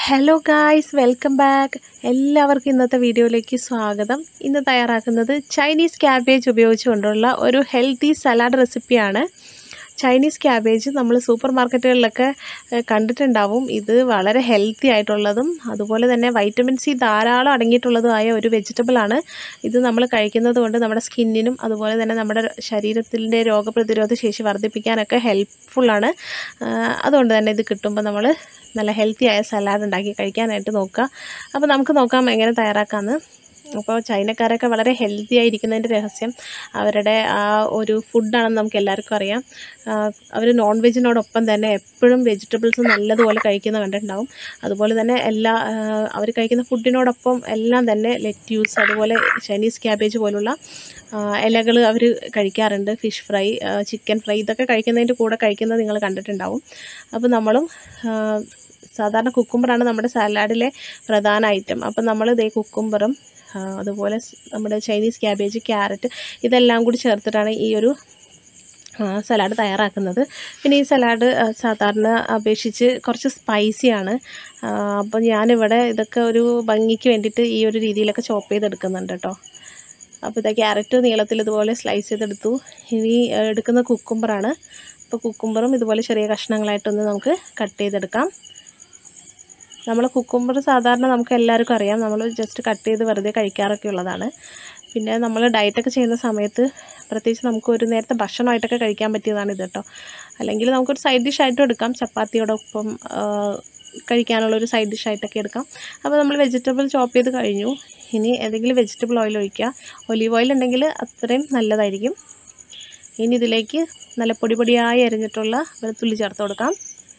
hello guys welcome back എല്ലാവർക്കും ഇന്നത്തെ വീഡിയോയിലേക്ക് സ്വാഗതം ഇന്ന് തയ്യാറാക്കുന്നത് ചൈനീസ് ക്യാബേജ് ഉപയോഗിച്ചുകൊണ്ടുള്ള ഒരു ഹെൽത്തി സലാഡ് റെസിപ്പിയാണ് ചൈനീസ് ക്യാബേജ് നമ്മൾ സൂപ്പർ മാർക്കറ്റുകളിലൊക്കെ ഏഹ്, കണ്ടിട്ടുണ്ടാവും ഇത് വളരെ ഹെൽത്തി ആയിട്ടുള്ളതും അതുപോലെ തന്നെ വൈറ്റമിൻ സി ധാരാളം അടങ്ങിയിട്ടുള്ളതുമായ ഒരു വെജിറ്റബിൾ ആണ് ഇത് നമ്മൾ കഴിക്കുന്നത് കൊണ്ട് നമ്മുടെ സ്കിന്നിനും അതുപോലെ തന്നെ നമ്മുടെ ശരീരത്തിൻ്റെ രോഗപ്രതിരോധ ശേഷി വർദ്ധിപ്പിക്കാനൊക്കെ ഹെൽപ്ഫുള്ളാണ് അതുകൊണ്ട് തന്നെ ഇത് കിട്ടുമ്പോൾ നമ്മൾ നല്ല ഹെൽത്തി ആയ സലാഡ് ഉണ്ടാക്കി കഴിക്കാനായിട്ട് നോക്കുക അപ്പോൾ നമുക്ക് നോക്കാം എങ്ങനെ തയ്യാറാക്കാമെന്ന് അപ്പോൾ ചൈനക്കാരൊക്കെ വളരെ ഹെൽത്തി ആയിരിക്കുന്നതിൻ്റെ രഹസ്യം അവരുടെ ആ ഒരു ഫുഡാണെന്ന് നമുക്ക് എല്ലാവർക്കും അറിയാം അവർ നോൺ വെജിനോടൊപ്പം തന്നെ എപ്പോഴും വെജിറ്റബിൾസ് നല്ലതുപോലെ കഴിക്കുന്ന കണ്ടിട്ടുണ്ടാവും അതുപോലെ തന്നെ എല്ലാ അവർ കഴിക്കുന്ന ഫുഡിനോടൊപ്പം എല്ലാം തന്നെ ലെറ്റ്യൂസ് അതുപോലെ ചൈനീസ് ക്യാബേജ് പോലുള്ള ഇലകൾ അവർ കഴിക്കാറുണ്ട് ഫിഷ് ഫ്രൈ ചിക്കൻ ഫ്രൈ ഇതൊക്കെ കഴിക്കുന്നതിൻ്റെ കൂടെ കഴിക്കുന്നത് നിങ്ങൾ കണ്ടിട്ടുണ്ടാവും അപ്പോൾ നമ്മളും ആ, സാധാരണ കുക്കുംബറാണ് നമ്മുടെ സലാഡിലെ പ്രധാന ഐറ്റം അപ്പം നമ്മൾ ഇതേ കുക്കുംബറും ആ, അതുപോലെ സ് നമ്മുടെ ചൈനീസ് ക്യാബേജ് ക്യാരറ്റ് ഇതെല്ലാം കൂടി ചേർത്തിട്ടാണ് ഈ ഒരു സലാഡ് തയ്യാറാക്കുന്നത് പിന്നെ ഈ സലാഡ് ആ, സാധാരണ അപേക്ഷിച്ച് കുറച്ച് സ്പൈസിയാണ് അപ്പോൾ ഞാനിവിടെ ഇതൊക്കെ ഒരു ഭംഗിക്ക് വേണ്ടിയിട്ട് ഈ ഒരു രീതിയിലൊക്കെ ചോപ്പ് ചെയ്തെടുക്കുന്നുണ്ട് കേട്ടോ അപ്പോൾ ഇതാ ക്യാരറ്റ് നീളത്തിൽ ഇതുപോലെ സ്ലൈസ് ചെയ്തെടുത്തു ഇനി ആ, എടുക്കുന്ന കുക്കുംബറാണ് അപ്പോൾ കുക്കുംബറും ഇതുപോലെ ചെറിയ കഷ്ണങ്ങളായിട്ടൊന്ന് നമുക്ക് കട്ട് ചെയ്തെടുക്കാം നമ്മൾ കുക്കുംബർ സാധാരണ നമുക്ക് എല്ലാവർക്കും അറിയാം നമ്മൾ ജസ്റ്റ് കട്ട് ചെയ്ത് വെറുതെ കഴിക്കാറൊക്കെ ഉള്ളതാണ് പിന്നെ നമ്മൾ ഡയറ്റൊക്കെ ചെയ്യുന്ന സമയത്ത് പ്രത്യേകിച്ച് നമുക്ക് ഒരു നേരത്തെ ഭക്ഷണമായിട്ടൊക്കെ കഴിക്കാൻ പറ്റിയതാണ് ഇത് കേട്ടോ അല്ലെങ്കിൽ നമുക്കൊരു സൈഡ് ഡിഷ് ആയിട്ടും എടുക്കാം ചപ്പാത്തിയോടൊപ്പം ആ, കഴിക്കാനുള്ള ഒരു സൈഡ് ഡിഷ് ആയിട്ടൊക്കെ എടുക്കാം അപ്പോൾ നമ്മൾ വെജിറ്റബിൾ ചോപ്പ് ചെയ്ത് കഴിഞ്ഞു ഇനി ഏതെങ്കിലും വെജിറ്റബിൾ ഓയിൽ ഒഴിക്കുക ഒലീവ് ഓയിൽ ഉണ്ടെങ്കിൽ അത്രയും നല്ലതായിരിക്കും ഇനി ഇതിലേക്ക് നല്ല പൊടി പൊടിയായി അരിഞ്ഞിട്ടുള്ള വെളുത്തുള്ളി ചേർത്ത് കൊടുക്കാം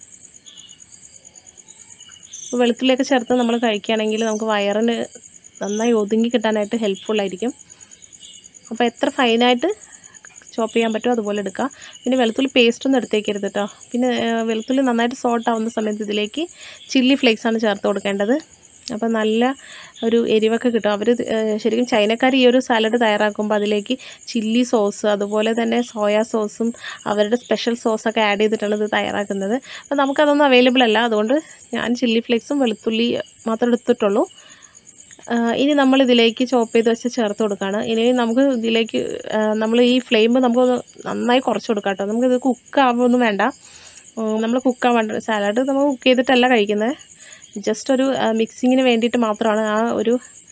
അപ്പോൾ വെളുത്തുള്ളിയൊക്കെ ചേർത്ത് നമ്മൾ കഴിക്കുകയാണെങ്കിൽ നമുക്ക് വയറിന് നന്നായി ഒതുങ്ങി കിട്ടാനായിട്ട് ഹെൽപ്ഫുൾ ആയിരിക്കും അപ്പോൾ എത്ര ഫൈനായിട്ട് ചോപ്പ് ചെയ്യാൻ പറ്റുമോ അതുപോലെ എടുക്കുക പിന്നെ വെളുത്തുള്ളി പേസ്റ്റ് ഒന്നും എടുത്തേക്കരുത് കേട്ടോ പിന്നെ ആ, വെളുത്തുള്ളി നന്നായിട്ട് സോട്ട് ആവുന്ന സമയത്ത് ഇതിലേക്ക് ചില്ലി ഫ്ലേക്സ് ആണ് ചേർത്ത് കൊടുക്കേണ്ടത് അപ്പോൾ നല്ല ഒരു എരിവൊക്കെ കിട്ടും അവർ ശരിക്കും ചൈനക്കാർ ഈ ഒരു സാലഡ് തയ്യാറാക്കുമ്പോൾ അതിലേക്ക് ചില്ലി സോസ് അതുപോലെ തന്നെ സോയാ സോസും അവരുടെ സ്പെഷ്യൽ സോസൊക്കെ ആഡ് ചെയ്തിട്ടാണ് ഇത് തയ്യാറാക്കുന്നത് അപ്പോൾ നമുക്കതൊന്നും അവൈലബിൾ അല്ല അതുകൊണ്ട് ഞാൻ ചില്ലി ഫ്ലേക്സും വെളുത്തുള്ളി മാത്രം എടുത്തിട്ടുള്ളൂ ആ, ഇനി നമ്മൾ ഇതിലേക്ക് ചോപ്പ് ചെയ്ത് വെച്ച് ചേർത്ത് കൊടുക്കുകയാണ് ഇനി നമുക്ക് ഇതിലേക്ക് നമ്മൾ ഈ ഫ്ലെയിം നമുക്ക് നന്നായി കുറച്ച് കൊടുക്കാം കേട്ടോ നമുക്കിത് കുക്ക് ആവുമൊന്നും വേണ്ട നമ്മൾ കുക്ക് ആവാണ്ട് സാലഡ് നമ്മൾ കുക്ക് ചെയ്തിട്ടല്ല കഴിക്കുന്നത് ജസ്റ്റ് ഒരു മിക്സിങ്ങിന് വേണ്ടിയിട്ട് മാത്രമാണ് ആ ഒരു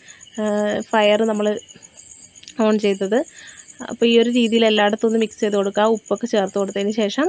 ഫയർ നമ്മൾ ഓൺ ചെയ്തത് അപ്പോൾ ഈ ഒരു രീതിയിൽ എല്ലായിടത്തും ഒന്ന് മിക്സ് ചെയ്ത് കൊടുക്കുക ഉപ്പൊക്കെ ചേർത്ത് കൊടുത്തതിന് ശേഷം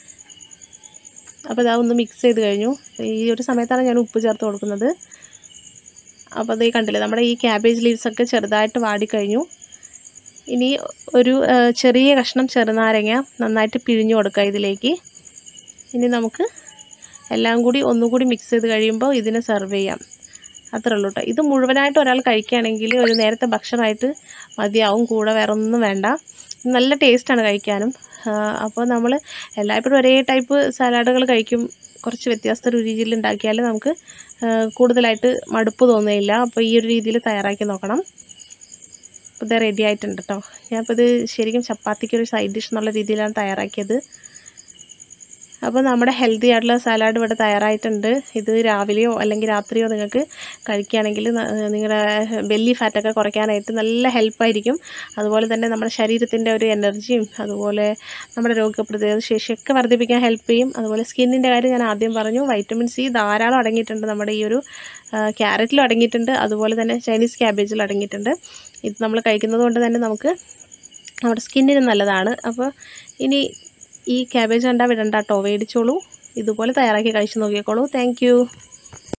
അപ്പോൾ ഇതാ ഒന്ന് മിക്സ് ചെയ്ത് കഴിഞ്ഞു ഈ ഒരു സമയത്താണ് ഞാൻ ഉപ്പ് ചേർത്ത് കൊടുക്കുന്നത് അപ്പോൾ അതേ കണ്ടില്ലേ നമ്മുടെ ഈ ക്യാബേജ് ലീവ്സൊക്കെ ചെറുതായിട്ട് വാടിക്കഴിഞ്ഞു ഇനി ഒരു ആ, ചെറിയ കഷ്ണം ചെറുനാരങ്ങ നന്നായിട്ട് പിഴിഞ്ഞു കൊടുക്കുക ഇതിലേക്ക് ഇനി നമുക്ക് എല്ലാം കൂടി ഒന്നുകൂടി മിക്സ് ചെയ്ത് കഴിയുമ്പോൾ ഇതിനെ സെർവ് ചെയ്യാം അത്രേ ഉള്ളൂ കേട്ടോ ഇത് മുഴുവനായിട്ട് ഒരാൾ കഴിക്കുകയാണെങ്കിൽ ഒരു നേരത്തെ ഭക്ഷണമായിട്ട് മതിയാവും കൂടെ വേറെ ഒന്നും വേണ്ട നല്ല ടേസ്റ്റാണ് കഴിക്കാനും അപ്പോൾ നമ്മൾ എല്ലായ്പ്പോഴും ഒരേ ടൈപ്പ് സലാഡുകൾ കഴിക്കും കുറച്ച് വ്യത്യസ്ത രുചിയിൽ ഉണ്ടാക്കിയാൽ നമുക്ക് ആ, കൂടുതലായിട്ട് മടുപ്പ് തോന്നുകയില്ല അപ്പോൾ ഈ ഒരു രീതിയിൽ തയ്യാറാക്കി നോക്കണം അപ്പോൾ ഇത് റെഡി ആയിട്ടുണ്ട് കേട്ടോ ഞാനിപ്പോൾ ഇത് ശരിക്കും ചപ്പാത്തിക്ക് ഒരു സൈഡ് ഡിഷ് എന്നുള്ള രീതിയിലാണ് തയ്യാറാക്കിയത് അപ്പോൾ നമ്മുടെ ഹെൽത്തി ആയിട്ടുള്ള സലാഡ് ഇവിടെ തയ്യാറായിട്ടുണ്ട് ഇത് രാവിലെയോ അല്ലെങ്കിൽ രാത്രിയോ നിങ്ങൾക്ക് കഴിക്കുകയാണെങ്കിൽ ന- നിങ്ങളുടെ ബെല്ലി ഫാറ്റൊക്കെ കുറയ്ക്കാനായിട്ട് നല്ല ഹെൽപ്പായിരിക്കും അതുപോലെ തന്നെ നമ്മുടെ ശരീരത്തിൻ്റെ ഒരു എനർജിയും അതുപോലെ നമ്മുടെ രോഗപ്രതിരോധ ശേഷിയൊക്കെ വർദ്ധിപ്പിക്കാൻ ഹെൽപ്പ് ചെയ്യും അതുപോലെ സ്കിന്നിൻ്റെ കാര്യം ഞാൻ ആദ്യം പറഞ്ഞു വൈറ്റമിൻ സി ധാരാളം അടങ്ങിയിട്ടുണ്ട് നമ്മുടെ ഈ ഒരു ക്യാരറ്റിലും അടങ്ങിയിട്ടുണ്ട് അതുപോലെ തന്നെ ചൈനീസ് ക്യാബേജിലും അടങ്ങിയിട്ടുണ്ട് ഇത് നമ്മൾ കഴിക്കുന്നത് കൊണ്ട് തന്നെ നമുക്ക് നമ്മുടെ സ്കിന്നിന് നല്ലതാണ് അപ്പോൾ ഇനി ഈ ക്യാബേജ് കണ്ടാൽ വിടണ്ട കേട്ടോ മേടിച്ചോളൂ ഇതുപോലെ തയ്യാറാക്കി കഴിച്ച് നോക്കിക്കോളൂ താങ്ക്